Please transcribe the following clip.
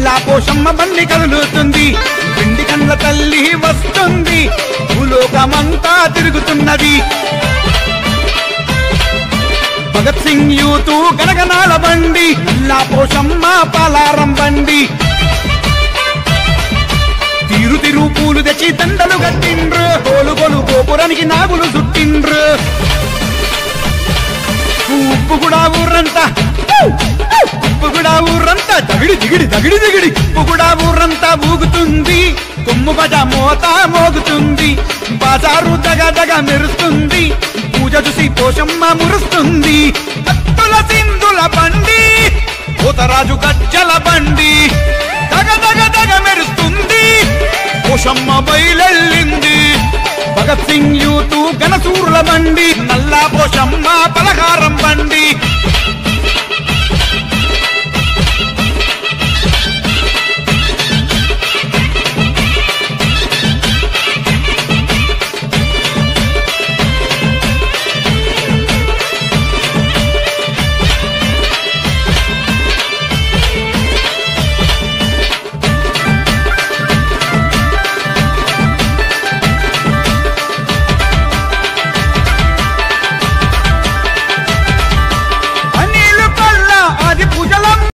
నల్లా పోషమ్మ బండి కదులుతుంది పిండి కండ్ల తల్లి వస్తుంది భూలోకమంతా తిరుగుతున్నది భగత్ సింగ్ యూతు గనగనాల బండి నల్లా పోషమ్మ పాలారం బండి తీరు తిరు పూలు తెచ్చి దండలు కట్టిండ్రు గోలు గోలు గోపురానికి నాగులు చుట్టిండ్రు ఉప్పు కూడా ఊరంతా ఉప్పు కూడా ఊరంతా దగిడి దిగిడి దగిడి దిగిడి ఉప్పు కూడా ఊరంతా ఊగుతుంది కొమ్ము బజ మోత మోగుతుంది బాజారు దగ దగ మెరుస్తుంది పూజ చూసి పోషమ్మ మురుస్తుంది కత్తుల సింధుల బండి పోతరాజు గజ్జల బండి దగ దగ దగ మెరుస్తుంది పోషమ్మ బయలెళ్ళింది భగత్ సింగ్ యూతు గనసూరుల బండి నల్లా పోషమ్మ పలహార